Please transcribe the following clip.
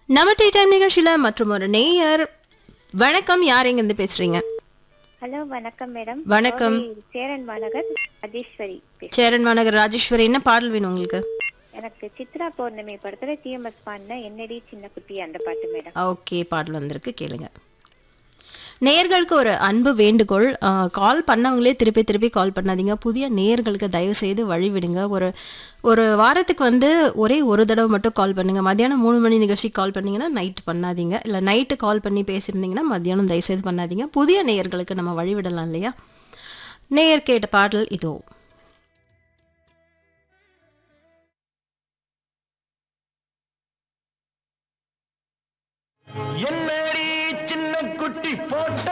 நம்ம tea time நிகழ்ச்சியில மற்றும் ஒரு நேயர் வணக்கம் யார் எங்க இருந்து பேசுறீங்க ஹலோ வணக்கம் மேடம் வணக்கம். கோவை சேரன் மாநகர் ராஜேஸ்வரி பேசுறேன். சேரன் மாநகர் ராஜேஸ்வரி என்ன பாடல் வேணும் உங்களுக்கு எனக்கு சித்ரா பௌர்ணமி படத்துல டிஎம்எஸ் பாடின என்னடி சின்ன குட்டி அந்த பாட்டு மேடம் ஓகே பாடல் வந்திருக்கு கேளுங்க நேயர்களுக்கு ஒரு அன்பு வேண்டுகோள் கால் பண்ணவங்களே திருப்பி திருப்பி கால் பண்ணாதீங்க புதிய நேயர்களுக்கு தயவு செய்து வழி விடுங்க ஒரு ஒரு வாரத்துக்கு வந்து ஒரே ஒரு தடவை மட்டும் கால் பண்ணுங்க மத்தியானம் மூணு மணி நிகழ்ச்சி கால் பண்ணீங்கன்னா நைட் பண்ணாதீங்க இல்லை நைட்டு கால் பண்ணி பேசியிருந்தீங்கன்னா மத்தியானம் தயவு செய்து பண்ணாதீங்க புதிய நேயர்களுக்கு நம்ம வழி விடலாம் இல்லையா நேயர் கேட்ட பாடல் இதோ என்னடி சின்ன குட்டி போட்ட